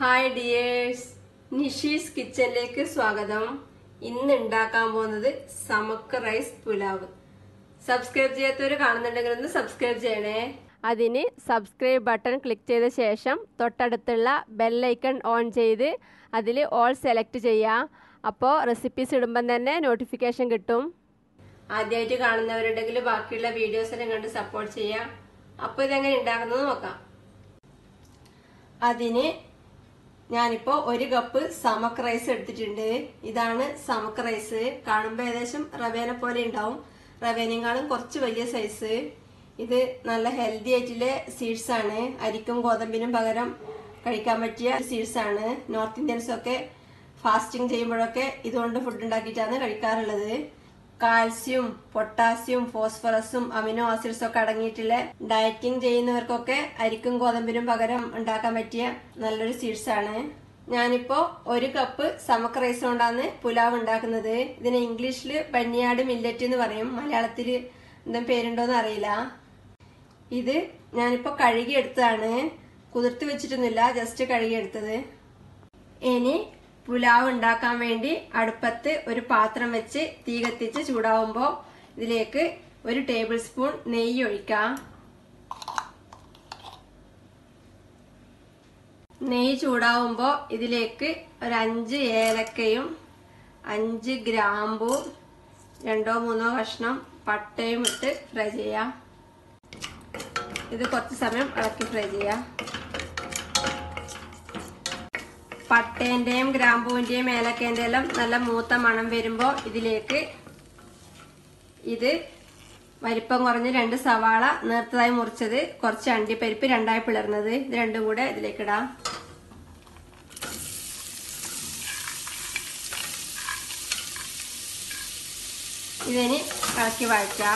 hi dears Nishi's കിച്ചണിലേക്ക് സ്വാഗതം ഇന്ന് ഉണ്ടാക്കാൻ പോകുന്നത് സമക്ക് റൈസ് പുലാവ് സബ്സ്ക്രൈബ് ചെയ്യാത്തവർ കാണുന്നുണ്ടെങ്കിൽ ഒന്ന് സബ്സ്ക്രൈബ് ചെയ്യണേ അതിന് സബ്സ്ക്രൈബ് ബട്ടൺ ക്ലിക്ക് ചെയ്ത ശേഷം തൊട്ടടുത്തുള്ള ബെല്ലൈക്കൺ ഓൺ ചെയ്ത് അതിൽ ഓൾ സെലക്ട് ചെയ്യാം അപ്പോൾ റെസിപ്പീസ് ഇടുമ്പം തന്നെ നോട്ടിഫിക്കേഷൻ കിട്ടും ആദ്യമായിട്ട് കാണുന്നവരുണ്ടെങ്കിൽ ബാക്കിയുള്ള വീഡിയോസിനെ കണ്ട് സപ്പോർട്ട് ചെയ്യാം അപ്പോൾ ഇതെങ്ങനെ ഉണ്ടാക്കുന്നത് നോക്കാം അതിന് ഞാനിപ്പോ ഒരു കപ്പ് സമക്ക് റൈസ് എടുത്തിട്ടുണ്ട് ഇതാണ് സമക്ക് റൈസ് കാണുമ്പോൾ ഏകദേശം റവേനെ പോലെ ഉണ്ടാവും റവേനേക്കാളും കുറച്ച് വലിയ സൈസ് ഇത് നല്ല ഹെൽത്തി ആയിട്ടുള്ള സീഡ്സ് ആണ് അരിക്കും ഗോതമ്പിനും പകരം കഴിക്കാൻ പറ്റിയ സീഡ്സ് ആണ് നോർത്ത് ഇന്ത്യൻസ് ഒക്കെ ഫാസ്റ്റിംഗ് ചെയ്യുമ്പോഴൊക്കെ ഇതുകൊണ്ട് ഫുഡ് ഉണ്ടാക്കിയിട്ടാണ് കഴിക്കാറുള്ളത് കാൽസ്യം പൊട്ടാസ്യം ഫോസ്ഫറസും അമിനോ ആസിഡ്സും ഒക്കെ അടങ്ങിയിട്ടുള്ള ഡയറ്റിംഗ് ചെയ്യുന്നവർക്കൊക്കെ അരിക്കും ഗോതമ്പിനും പകരം ഉണ്ടാക്കാൻ പറ്റിയ നല്ലൊരു സീഡ്സ് ആണ് ഞാനിപ്പോ ഒരു കപ്പ് സമക്ക് റൈസ് കൊണ്ടാണ് പുലാവ് ഉണ്ടാക്കുന്നത് ഇതിന് ഇംഗ്ലീഷിൽ ബന്നിയാട് മില്ലറ്റ് എന്ന് പറയും മലയാളത്തിൽ എന്തെങ്കിലും പേരുണ്ടോന്ന് അറിയില്ല ഇത് ഞാനിപ്പോ കഴുകി എടുത്തതാണ് കുതിർത്ത് വെച്ചിട്ടൊന്നുമില്ല ജസ്റ്റ് കഴുകി എടുത്തത് ഇനി പുലാവ് ഉണ്ടാക്കാൻ വേണ്ടി അടുപ്പത്ത് ഒരു പാത്രം വെച്ച് തീ കത്തിച്ച് ചൂടാവുമ്പോൾ ഇതിലേക്ക് ഒരു ടേബിൾ സ്പൂൺ നെയ്യ് ഒഴിക്കാം നെയ്യ് ചൂടാവുമ്പോൾ ഇതിലേക്ക് ഒരു അഞ്ച് ഏലക്കയും അഞ്ച് ഗ്രാമ്പു രണ്ടോ മൂന്നോ കഷ്ണം പട്ടയും ഇട്ട് ഫ്രൈ ചെയ്യാം ഇത് കുറച്ച് സമയം ഇളക്കി ഫ്രൈ ചെയ്യാം പട്ടേന്റെയും ഗ്രാമ്പൂവിന്റെയും ഏലക്കേന്റെ എല്ലാം നല്ല മൂത്ത മണം വരുമ്പോ ഇതിലേക്ക് ഇത് വലിപ്പം കുറഞ്ഞ് രണ്ട് സവാള നേർത്തതായി മുറിച്ചത് കുറച്ച് അണ്ടിപ്പരിപ്പ് രണ്ടായി പിളർന്നത് ഇത് രണ്ടും കൂടെ ഇതിലേക്ക് ഇടാം ഇതിന് ഇളക്കി വഴറ്റാം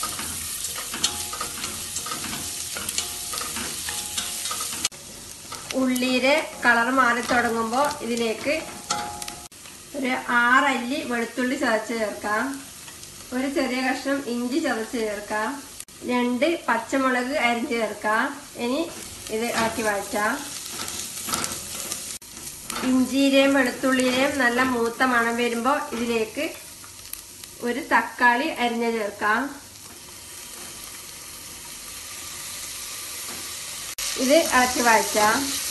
ഉള്ളിയുടെ കളർ മാറി തുടങ്ങുമ്പോൾ ഇതിലേക്ക് ഒരു ആറല്ലി വെളുത്തുള്ളി ചതച്ച് ചേർക്കാം ഒരു ചെറിയ കഷ്ണം ഇഞ്ചി ചതച്ച് ചേർക്കാം രണ്ട് പച്ചമുളക് അരിഞ്ഞ് ചേർക്കാം ഇനി ഇത് ആക്കി വഴറ്റാം ഇഞ്ചിയുടെയും വെളുത്തുള്ളിയുടെയും നല്ല മൂത്ത മണം വരുമ്പോൾ ഇതിലേക്ക് ഒരു തക്കാളി അരിഞ്ഞ് ചേർക്കാം ഇത് ഇളക്കി വഴറ്റാം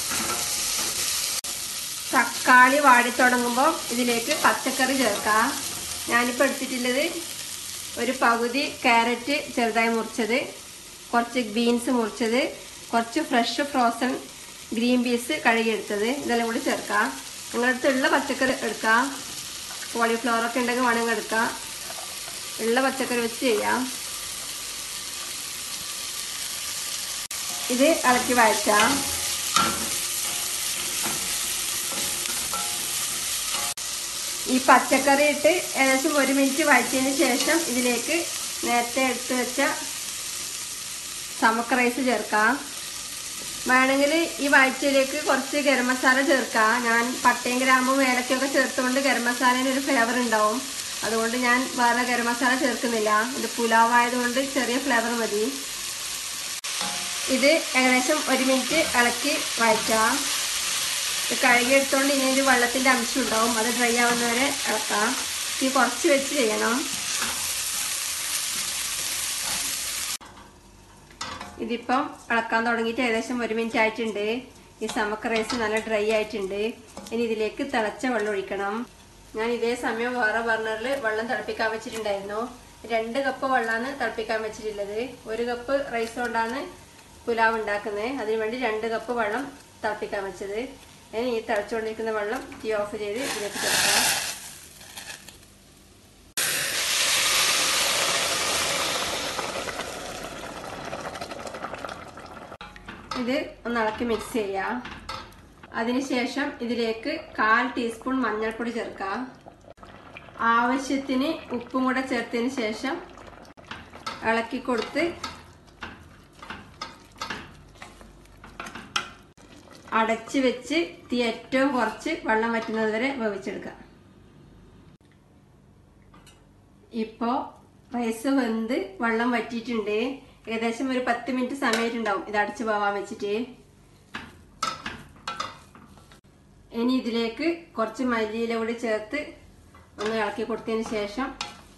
തക്കാളി വാടി തുടങ്ങുമ്പോൾ ഇതിലേക്ക് പച്ചക്കറി ചേർക്കാം ഞാനിപ്പോൾ എടുത്തിട്ടുള്ളത് ഒരു പകുതി ക്യാരറ്റ് ചെറുതായി മുറിച്ചത് കുറച്ച് ബീൻസ് മുറിച്ചത് കുറച്ച് ഫ്രഷ് ഫ്രോസൺ ഗ്രീൻ പീസ് കഴുകിയെടുത്തത് ഇതെല്ലാം കൂടി ചേർക്കാം നിങ്ങളടുത്തുള്ള പച്ചക്കറി എടുക്കാം കോളിഫ്ലവർ ഒക്കെ ഉണ്ടെങ്കിൽ വേണമെങ്കിൽ എടുക്കാം ഉള്ള പച്ചക്കറി വെച്ച് ചെയ്യാം ഇത് ഇളക്കി വഴറ്റാം ഈ പച്ചക്കറി ഇട്ട് ഏകദേശം ഒരു മിനിറ്റ് വഴറ്റിയതിന് ശേഷം ഇതിലേക്ക് നേരത്തെ എടുത്തു വെച്ച സമക്ക് റൈസ് ചേർക്കാം വേണമെങ്കിൽ ഈ വഴറ്റിയിലേക്ക് കുറച്ച് ഗരം മസാല ചേർക്കാം ഞാൻ പട്ടയും ഗ്രാമ്പും ഏലക്കൊക്കെ ചേർത്തുകൊണ്ട് ഗരം മസാലേൻ്റെ ഒരു ഫ്ലേവർ ഉണ്ടാവും അതുകൊണ്ട് ഞാൻ വേറെ ഗരം മസാല ചേർക്കുന്നില്ല ഇത് പുലാവായതുകൊണ്ട് ചെറിയ ഫ്ലേവർ മതി ഇത് ഏകദേശം ഒരു മിനിറ്റ് ഇളക്കി വഴറ്റാം ഇത് കഴുകിയെടുത്തോണ്ട് ഇനി ഒരു വെള്ളത്തിൻ്റെ അംശം ഉണ്ടാവും അത് ഡ്രൈ ആവുന്നവരെ ഇളക്കാം ഈ കുറച്ച് വെച്ച് ചെയ്യണം ഇതിപ്പം ഇളക്കാൻ തുടങ്ങിയിട്ട് ഏകദേശം ഒരു മിനിറ്റ് ആയിട്ടുണ്ട് ഈ സമക്ക റൈസ് നല്ല ഡ്രൈ ആയിട്ടുണ്ട് ഇനി ഇതിലേക്ക് തിളച്ച വെള്ളം ഒഴിക്കണം ഞാൻ ഇതേ സമയം വേറെ ബർണറിൽ വെള്ളം തിളപ്പിക്കാൻ വെച്ചിട്ടുണ്ടായിരുന്നു രണ്ട് കപ്പ് വെള്ളമാണ് തിളപ്പിക്കാൻ വെച്ചിട്ടുള്ളത് ഒരു കപ്പ് റൈസ് കൊണ്ടാണ് പുലാവ് ഉണ്ടാക്കുന്നത് അതിനുവേണ്ടി രണ്ട് കപ്പ് വെള്ളം തിളപ്പിക്കാൻ വെച്ചത് ഇനി ഈ തിളച്ചുകൊണ്ടിരിക്കുന്ന വെള്ളം തീ ഓഫ് ചെയ്ത് ഇതിലേക്ക് ചേർക്കാം ഇത് ഒന്ന് ഇളക്കി മിക്സ് ചെയ്യാം അതിനുശേഷം ഇതിലേക്ക് കാൽ ടീസ്പൂൺ മഞ്ഞൾപ്പൊടി ചേർക്കാം ആവശ്യത്തിന് ഉപ്പും കൂടെ ചേർത്തതിന് ശേഷം ഇളക്കി കൊടുത്ത് അടച്ച് വെച്ച് തീ ഏറ്റവും കുറച്ച് വെള്ളം വറ്റുന്നത് വരെ വേവിച്ചെടുക്കാം ഇപ്പോ റൈസ് വെന്ത് വെള്ളം വറ്റിയിട്ടുണ്ട് ഏകദേശം ഒരു പത്ത് മിനിറ്റ് സമയത്തുണ്ടാവും ഇത് അടച്ച് പോവാൻ വെച്ചിട്ട് ഇനി ഇതിലേക്ക് കുറച്ച് മല്ലിയില കൂടി ചേർത്ത് ഒന്ന് ഇളക്കി കൊടുത്തതിന് ശേഷം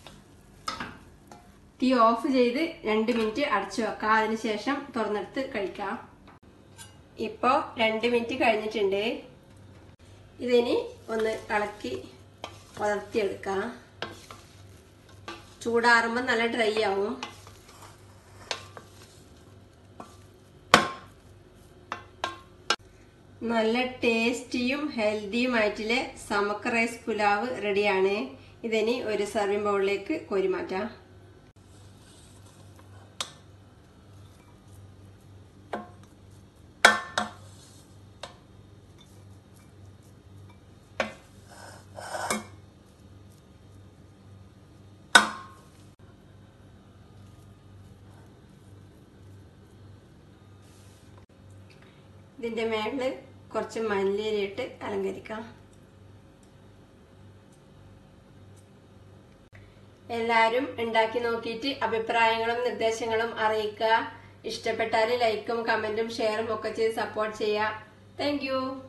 തീ ഓഫ് ചെയ്ത് രണ്ട് മിനിറ്റ് അടച്ചു വെക്കാം അതിന് ശേഷം തുറന്നെടുത്ത് കഴിക്കാം ഇപ്പോൾ രണ്ട് മിനിറ്റ് കഴിഞ്ഞിട്ടുണ്ട് ഇതിനി ഒന്ന് ഇളക്കി വളർത്തിയെടുക്കാം ചൂടാറുമ്പോൾ നല്ല ഡ്രൈ ആവും നല്ല ടേസ്റ്റിയും ഹെൽത്തിയുമായിട്ടുള്ള സമക്ക റൈസ് പുലാവ് റെഡിയാണ് ഇതിനി ഒരു സർവിംഗ് ബൗളിലേക്ക് കോരി മാറ്റാം ഇതിന്റെ മേളില് കുറച്ച് മല്ലിയിലിട്ട് അലങ്കരിക്കാം എല്ലാവരും ഉണ്ടാക്കി നോക്കിയിട്ട് അഭിപ്രായങ്ങളും നിർദ്ദേശങ്ങളും അറിയിക്കുക ഇഷ്ടപ്പെട്ടാൽ ലൈക്കും കമന്റും ഷെയറും ഒക്കെ ചെയ്ത് സപ്പോർട്ട് ചെയ്യുക താങ്ക്